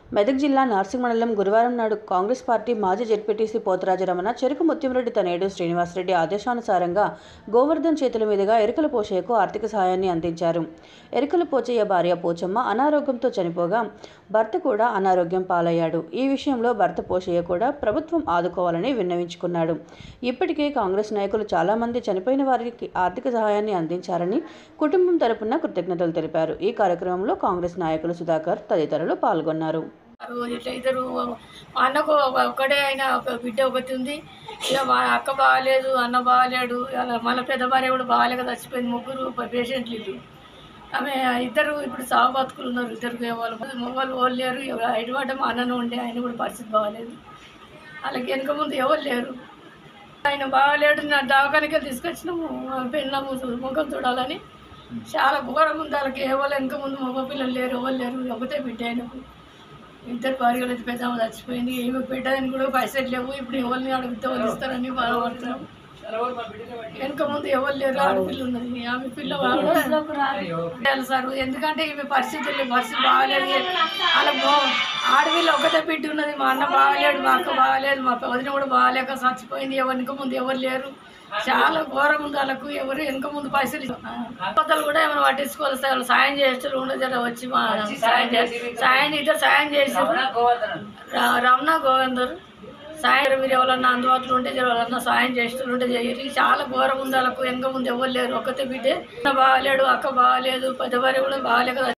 మెదక్ జిల్లా నార్సింగ్ మండలం గురువారం నాడు కాంగ్రెస్ పార్టీ మాజీ జెడ్పీటీసీ పోతరాజు రమణ చెరుకు ముత్యంరెడ్డి తనయుడు శ్రీనివాసరెడ్డి ఆదేశానుసారంగా గోవర్ధన్ చేతుల మీదుగా ఎరుకల పోచయ్యకు ఆర్థిక సహాయాన్ని అందించారు ఎరుకల పోచయ్య భార్య పోచమ్మ అనారోగ్యంతో చనిపోగా భర్త కూడా అనారోగ్యం పాలయ్యాడు ఈ విషయంలో భర్త పోచయ్య కూడా ప్రభుత్వం ఆదుకోవాలని విన్నవించుకున్నాడు ఇప్పటికే కాంగ్రెస్ నాయకులు చాలామంది చనిపోయిన వారికి ఆర్థిక సహాయాన్ని అందించారని కుటుంబం తరపున కృతజ్ఞతలు తెలిపారు ఈ కార్యక్రమంలో కాంగ్రెస్ నాయకులు సుధాకర్ తదితరులు పాల్గొన్నారు వారు ఇట్లా ఇద్దరు మా అన్నకు ఒక- ఒక్కడే అయినా ఒక బిడ్డ ఒకటి ఉంది ఇక మా అక్క బాగాలేదు అన్న బాగాలేడు అలా మన పెద్ద భార్య కూడా బాగాలేక చచ్చిపోయింది ముగ్గురు పేషెంట్లు ఇల్లు ఆమె ఇద్దరు ఇప్పుడు సాగు బతుకులు ఉన్నారు ఇద్దరు వాళ్ళు మొగలు వాళ్ళు లేరు ఇటువాట మా అన్నను ఉండే ఆయన కూడా పరిస్థితి బాగాలేదు వాళ్ళకి వెనక ముందు ఎవరు లేరు ఆయన బాగాలేడు నా దవాఖానకి తీసుకొచ్చినాము పెళ్ళాము ముఖం చూడాలని చాలా ఘోరం ఉంది వాళ్ళకి ఎవరు వెనక ముందు మగ పిల్లలు లేరు ఎవరు లేరు ఒకటే బిడ్డ ఆయనకు ఇద్దరు భార్యలు అయితే పెద్ద ఆమె చచ్చిపోయింది ఏమి పెట్టదని కూడా పైసలు లేవు ఇప్పుడు ఎవరిని అడిగితే వాళ్ళు ఇస్తారని బాధపడుతున్నాం వెనక ముందు ఎవరు లేరు ఆడపిల్ల ఉన్నది ఆమె పిల్ల వాళ్ళు సార్ ఎందుకంటే ఈమె పరిస్థితులు పరిస్థితి బాగాలేదు వాళ్ళ ఆడపిల్ల ఒకటే బిడ్డ ఉన్నది మా అన్న బాగాలేడు మా అక్క బాగాలేదు మా వదిన కూడా బాగాలేక చచ్చిపోయింది ఎవరు వెనక ముందు ఎవరు లేరు చాలా ఘోరం ఉంది వాళ్ళకు ఎవరు వెనక ముందు పైసలు కొత్తలు కూడా ఏమైనా పట్టించుకోవాలి సార్ వాళ్ళు సాయం చేస్తారు ఉండదు జర వచ్చి మా సాయం చేసి సాయం ఇద్దరు సాయం చేసారు రమణ గోవిందర్ సాయం మీరు ఎవరన్నా అందుబాటులో ఉంటే జర ఎవరన్నా సాయం చేస్తుంటే చేయరు చాలా ఘోరం ఉంది వాళ్ళకు వెనక ముందు ఎవరు లేరు ఒక్కతే బిడ్డే అన్న బాగాలేడు అక్క బాగాలేదు పెద్ద భార్య కూడా బాగాలేక